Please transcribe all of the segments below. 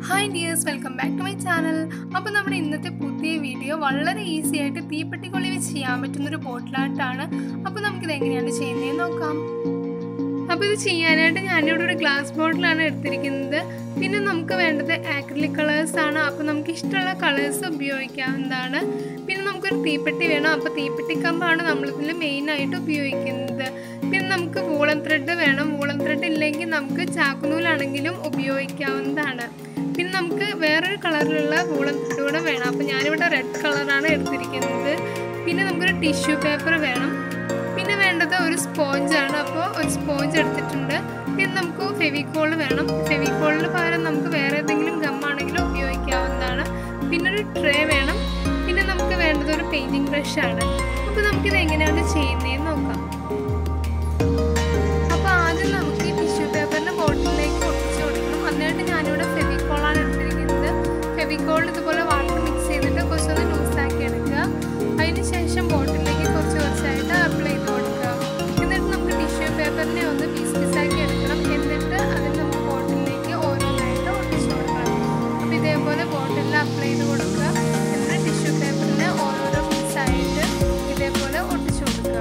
hi dears welcome back to my channel അപ്പോൾ നമ്മുടെ ഇന്നത്തെ പുതിയ വീഡിയോ വളരെ ഈസി ആയിട്ട് തീപ്പെട്ടിക്കൊള്ളി വെച്ച് ചെയ്യാൻ പറ്റുന്നൊരു ബോട്ടിലായിട്ടാണ് അപ്പോൾ നമുക്കിത് എങ്ങനെയാണ് ചെയ്യുന്നതെന്ന് നോക്കാം അപ്പോൾ ഇത് ചെയ്യാനായിട്ട് ഞാനിവിടെ ഒരു ഗ്ലാസ് ബോട്ടിലാണ് എടുത്തിരിക്കുന്നത് പിന്നെ നമുക്ക് വേണ്ടത് ആക്രിലിക് കളേഴ്സ് ആണ് അപ്പോൾ നമുക്ക് ഇഷ്ടമുള്ള കളേഴ്സ് ഉപയോഗിക്കാവുന്നതാണ് പിന്നെ നമുക്കൊരു തീപ്പെട്ടി വേണം അപ്പോൾ തീപ്പെട്ടി കമ്പാണ് നമ്മളിതിൽ മെയിനായിട്ട് ഉപയോഗിക്കുന്നത് പിന്നെ നമുക്ക് വൂളൻ ത്രെഡ് വേണം വൂളൻ ത്രെഡ് ഇല്ലെങ്കിൽ നമുക്ക് ചാക്കുനൂലാണെങ്കിലും ഉപയോഗിക്കാവുന്നതാണ് പിന്നെ നമുക്ക് വേറൊരു കളറിലുള്ള വൂളൻ ത്രെഡ് കൂടെ വേണം അപ്പോൾ ഞാനിവിടെ റെഡ് കളറാണ് എടുത്തിരിക്കുന്നത് പിന്നെ നമുക്കൊരു ടിഷ്യൂ പേപ്പർ വേണം പിന്നെ വേണ്ടത് ഒരു സ്പോഞ്ചാണ് അപ്പോൾ ഒരു സ്പോഞ്ച് എടുത്തിട്ടുണ്ട് പിന്നെ നമുക്ക് ഫെവിക്കോൾ വേണം ഫെവിക്കോളിന് പകരം നമുക്ക് വേറെ ഏതെങ്കിലും ഗമ്മാണെങ്കിലും ഉപയോഗിക്കാവുന്നതാണ് പിന്നെ ഒരു ട്രേ വേണം പിന്നെ നമുക്ക് വേണ്ടത് ഒരു പെയിൻറ്റിങ് ബ്രഷാണ് അപ്പോൾ നമുക്കിത് എങ്ങനെയാണ് ചെയ്യുന്നതെന്ന് നോക്കാം അപ്പോൾ ആദ്യം നമുക്ക് ഈ ടിഷ്യൂ പേപ്പറിൻ്റെ ബോട്ടിലേക്ക് ഒട്ടിച്ച് കൊടുക്കണം അതിനായിട്ട് ഞാനിവിടെ ഫെവിക്കോളാണ് എടുത്തിരിക്കുന്നത് ഫെവിക്കോൾ ഇതുപോലെ വാട്ടർ മിക്സ് ചെയ്തിട്ട് കുറച്ചൊന്ന് ലൂസാക്കി എടുക്കുക അതിന് ശേഷം ബോട്ടിലേക്ക് കുറച്ച് കുറച്ചായിട്ട് അപ്ലൈ ചെയ്ത് കൊടുക്കുക എന്നിട്ട് നമുക്ക് ടിഷ്യൂ പേപ്പറിനെ ഒന്ന് പീസ് പീസാക്കി എടുക്കണം എന്നിട്ട് അതിന് നമുക്ക് ബോട്ടിലേക്ക് ഓരോന്നായിട്ട് ഒട്ടിച്ച് കൊടുക്കണം അപ്പോൾ ഇതേപോലെ ബോട്ടിലിൽ അപ്ലൈ ചെയ്ത് കൊടുക്കുക എന്നിട്ട് ടിഷ്യൂ പേപ്പറിനെ ഓരോരോ പീസായിട്ട് ഇതേപോലെ ഒട്ടിച്ച് കൊടുക്കുക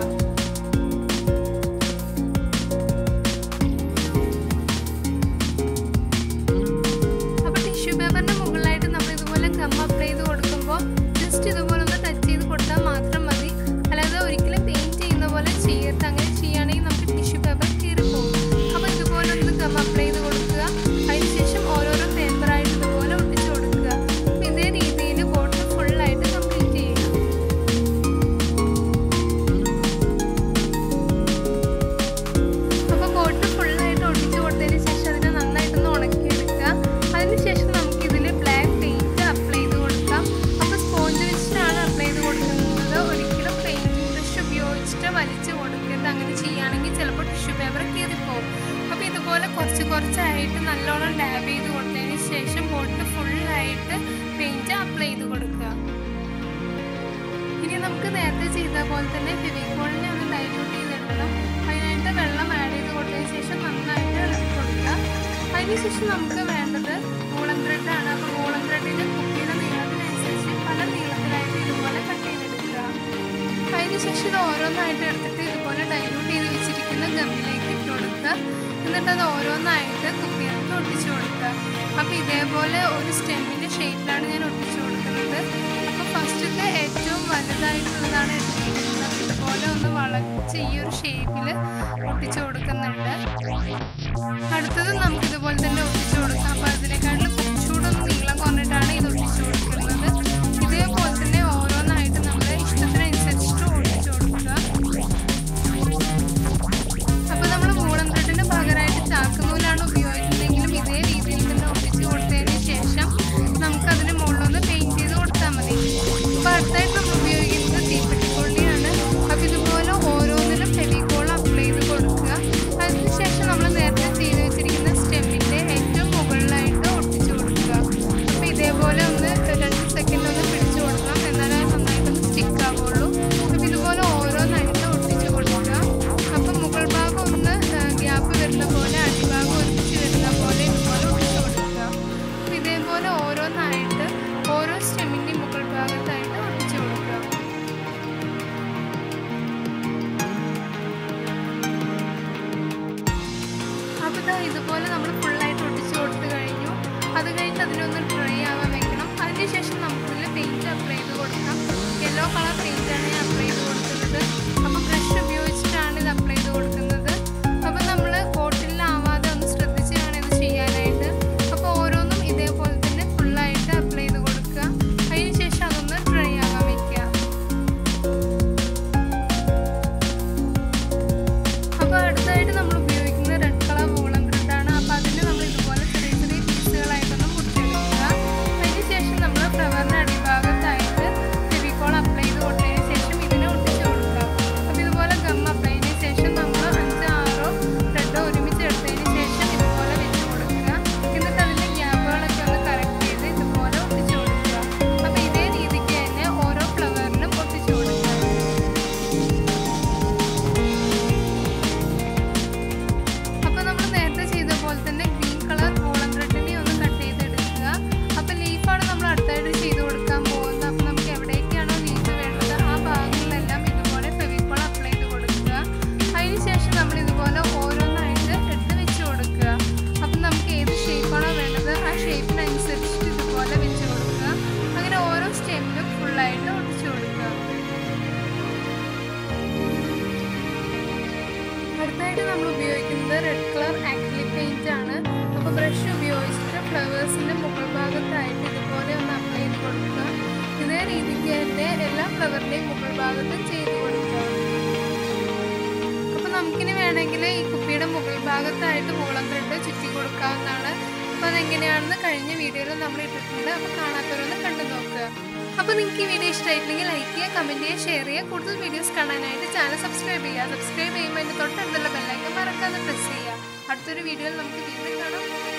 അപ്പോൾ ടിഷ്യൂ പേപ്പറിന്റെ മുകളിലായിട്ട് നമ്മൾ ഇതുപോലെ ഗം അപ്ലൈ ചെയ്ത് കൊടുക്കുമ്പോൾ ജസ്റ്റ് ഇതുപോലെ ഒന്ന് ടച്ച് ചെയ്ത് കൊടുത്താൽ മാത്രം മതി അല്ലാതെ ഒരിക്കലും പെയിന്റ് ചെയ്യുന്ന പോലെ ചെയ്യരുത് അങ്ങനെ ചെയ്യുകയാണെങ്കിൽ നമുക്ക് ടിഷ്യൂ പേപ്പർ കീറിപ്പോകും അപ്പോൾ ഇതുപോലെ ഒന്ന് ഗം അപ്ലൈ ചെയ്ത് കൊടുക്കുക അതിനുശേഷം ഓരോരോ പേപ്പറായിട്ട് ഇതുപോലെ ഒട്ടിച്ച് കൊടുക്കുക അപ്പോൾ ഇതേ രീതിയിൽ ബോട്ടിൽ ഫുള്ളായിട്ട് കംപ്ലീറ്റ് ചെയ്യുക അപ്പോൾ ബോട്ട് ഫുള്ളായിട്ട് ഒട്ടിച്ച് കൊടുത്തതിന് ശേഷം അതിനെ നന്നായിട്ടൊന്ന് ഉണക്കിയെടുക്കുക അതിനുശേഷം നമുക്കിതിൽ ബ്ലാക്ക് പെയിൻറ്റ് അപ്ലൈ ചെയ്ത് കൊടുക്കാം അപ്പോൾ സ്പോഞ്ച് വെച്ചിട്ടാണ് അപ്ലൈ ചെയ്ത് കൊടുക്കുന്നത് ഒരിക്കലും പെയിൻറ്റിംഗ് ബ്രഷ് ഉപയോഗിച്ചിട്ട് വലിച്ച് കൊടുക്കരുത് അങ്ങനെ ചെയ്യുകയാണെങ്കിൽ ചിലപ്പോൾ ടിഷ്യൂ പേപ്പർ കീറിപ്പോവും അപ്പോൾ ഇതുപോലെ കുറച്ച് കുറച്ചായിട്ട് നല്ലോണം ഡാബ് ചെയ്ത് കൊടുത്തതിന് ശേഷം ബോട്ട് ഫുള്ളായിട്ട് പെയിൻറ്റ് അപ്ലൈ ചെയ്ത് കൊടുക്കുക ഇനി നമുക്ക് നേരത്തെ ചെയ്ത പോലെ തന്നെ ഫെവിക്കോളിനെ ഒന്ന് ഡൈല്യൂട്ട് ചെയ്തെടുക്കണം അതിനായിട്ട് വെള്ളം ആഡ് ചെയ്ത് കൊടുത്തതിന് ശേഷം നന്നായിട്ട് ഇളക്കി കൊടുക്കുക അതിനുശേഷം നമുക്ക് വേണ്ടത് വൂളൻ ത്രെഡാണ് അപ്പോൾ വൂളൻ ത്രെഡിൻ്റെ കുപ്പിയുടെ നീളത്തിനനുസരിച്ച് പല നീളത്തിലായിട്ട് ഇതുപോലെ കട്ട് ചെയ്തെടുക്കുക അതിനുശേഷം ഇത് ഓരോന്നായിട്ട് എടുത്തിട്ട് ഇതുപോലെ ഡൈല്യൂട്ട് ചെയ്ത് വെച്ചിരിക്കുന്ന ഗമ്മിലേക്ക് ഇട്ട് കൊടുക്കുക എന്നിട്ട് അത് ഓരോന്നായിട്ട് കുപ്പിയിലേക്ക് ഒട്ടിച്ചു കൊടുക്കുക അപ്പോൾ ഇതേപോലെ ഒരു സ്റ്റെമ്മിൻ്റെ ഷേപ്പിലാണ് ഞാൻ ഒട്ടിച്ചു കൊടുക്കുന്നത് അപ്പോൾ ഫസ്റ്റത്തെ ഏറ്റവും വലുതായിട്ടുള്ളതാണ് എടുത്തിരിക്കുന്നത് ഇതുപോലെ ഒന്ന് വളച്ച് ഈ ഒരു ഷേപ്പിൽ ഒട്ടിച്ചു കൊടുക്കുന്നുണ്ട് അടുത്തത് നമുക്ക് ഇതുപോലെ തന്നെ ഒട്ടിച്ചു കൊടുക്കാം അപ്പോൾ അതിനെക്കാട്ടിൽ കുറച്ചുകൂടെ ഒന്ന് നീളം കുറഞ്ഞിട്ടാണ് ഇത് ഒട്ടിച്ചു കൊടുക്കുന്നത് ഇതേപോലെ തന്നെ ഓരോന്നായിട്ട് നമ്മുടെ ഇഷ്ടത്തിനനുസരിച്ചിട്ട് ഒട്ടിച്ചു കൊടുക്കുക അപ്പോൾ നമ്മൾ മൂളം ത്രെഡിന് പകരമായിട്ട് ചാക്കുനൂലാണ് ഉപയോഗിക്കുന്നതെങ്കിലും ഇതേ രീതിയിൽ തന്നെ ഒട്ടിച്ച് കൊടുത്തതിന് ശേഷം നമുക്ക് അതിന് മുകളിലൊന്ന് പെയിൻറ്റ് ചെയ്ത് കൊടുത്താൽ മതി അപ്പോൾ അടുത്തായിട്ട് നമ്മൾ ഉപയോഗിക്കുന്നത് തീപ്പെട്ടിക്കൊള്ളിയാണ് അപ്പോൾ ഇതുപോലെ ഓരോന്നിലും ഫെവിക്കോൾ അപ്ലൈ ചെയ്ത് കൊടുക്കുക അതിനുശേഷം നമ്മൾ നേരത്തെ ചെയ്ത് വെച്ചിരിക്കുന്ന സ്റ്റെമ്മിൻ്റെ ഏറ്റവും മുകളിലായിട്ട് ഒട്ടിച്ചു കൊടുക്കുക അപ്പോൾ ഇതേപോലെ ഒന്ന് രണ്ട് സെക്കൻഡ് ഒന്ന് പിടിച്ചു കൊടുക്കണം എന്നാലേ അത് നന്നായിട്ടൊന്ന് സ്റ്റിക്ക് ആവുള്ളൂ അപ്പോൾ ഇതുപോലെ ഓരോന്നായിട്ട് ഒട്ടിച്ചു കൊടുക്കുക അപ്പോൾ മുകൾ ഭാഗം ഒന്ന് ഗ്യാപ്പ് വരുന്ന പോലെ അടിഭാഗം ഒരുമിച്ച് വരുന്ന പോലെ ഇതുപോലെ ഒട്ടിച്ചു കൊടുക്കുക അപ്പോൾ ഇതേപോലെ ഓരോന്നായിട്ട് ഓരോ സ്റ്റെമ്മിൻ്റെയും മുകൾ ഭാഗത്തായിട്ട് ഒട്ടിച്ചു കൊടുക്കുക അപ്പോൾ ഇതാ ഇതുപോലെ നമ്മൾ ഫുള്ളായിട്ട് ഒട്ടിച്ച് കൊടുത്തു കഴിഞ്ഞു അത് കഴിഞ്ഞിട്ട് അതിനൊന്ന് ഡ്രൈ ആവാൻ വെക്കണം അതിനുശേഷം നമുക്കിതിൽ പെയിൻറ്റ് അപ്ലൈ ചെയ്ത് കൊടുക്കാം യെല്ലോ കളർ പെയിൻറ്റാണ് ഞാൻ അപ്ലൈ ചെയ്ത് കൊടുക്കുന്നത് അപ്പോൾ ബ്രഷ് ഉപയോഗിച്ചിട്ടാണ് ഇത് അപ്ലൈ ചെയ്ത് കൊടുക്കുന്നത് അപ്പോൾ നമ്മൾ ബോട്ടിലാവാതെ ഒന്ന് ശ്രദ്ധിച്ച് വേണം ഇത് ചെയ്യാനായിട്ട് അപ്പോൾ ഓരോന്നും ഇതേപോലെ തന്നെ ഫുള്ളായിട്ട് അപ്ലൈ ചെയ്ത് കൊടുക്കുക അതിനുശേഷം അതൊന്ന് ഡ്രൈ ആവാൻ വെക്കുക അപ്പോൾ അടുത്തായിട്ട് നമ്മൾ ഉപയോഗിക്കുന്നത് റെഡ് കളർ വൂളൻ ത്രെഡാണ് അപ്പോൾ അതിന് നമ്മൾ ഇതുപോലെ ചെറിയ ചെറിയ പീസുകളായിട്ടൊന്ന് മുറിച്ചെടുക്കുക അതിനുശേഷം നമ്മൾ ഫ്ലവറിൻ്റെ അടിഭാഗത്തായിട്ട് ഫെവിക്കോൾ അപ്ലൈ ചെയ്ത് കൊടുത്തതിന് ശേഷം ഇതിനെ ഒട്ടിച്ച് കൊടുക്കുക ഭാഗത്തും ചെയ്ത് കൊടുക്കുക അപ്പോൾ നമുക്കിനി വേണമെങ്കിൽ ഈ കുപ്പിയുടെ മുകൾ ഭാഗത്തായിട്ട് മുകളം ത്രെഡ് ചുറ്റി കൊടുക്കാവുന്നതാണ് അപ്പോൾ അതെങ്ങനെയാണെന്ന് കഴിഞ്ഞ വീഡിയോയിൽ നമ്മൾ ഇട്ടിട്ടുണ്ട് അപ്പോൾ കാണാത്തവരൊന്ന് കണ്ടു നോക്കുക അപ്പോൾ നിങ്ങൾക്ക് ഈ വീഡിയോ ഇഷ്ടമായിട്ടില്ലെങ്കിൽ ലൈക്ക് ചെയ്യുക കമൻറ്റ് ചെയ്യുക ഷെയർ ചെയ്യുക കൂടുതൽ വീഡിയോസ് കാണാനായിട്ട് ചാനൽ സബ്സ്ക്രൈബ് ചെയ്യുക സബ്സ്ക്രൈബ് ചെയ്യുമ്പോൾ അതിൻ്റെ തൊട്ടടുത്തുള്ള ബെല്ലൈക്കൻ മറക്കാതെ പ്രസ് ചെയ്യുക അടുത്തൊരു വീഡിയോയിൽ നമുക്ക് വീണ്ടും കാണാം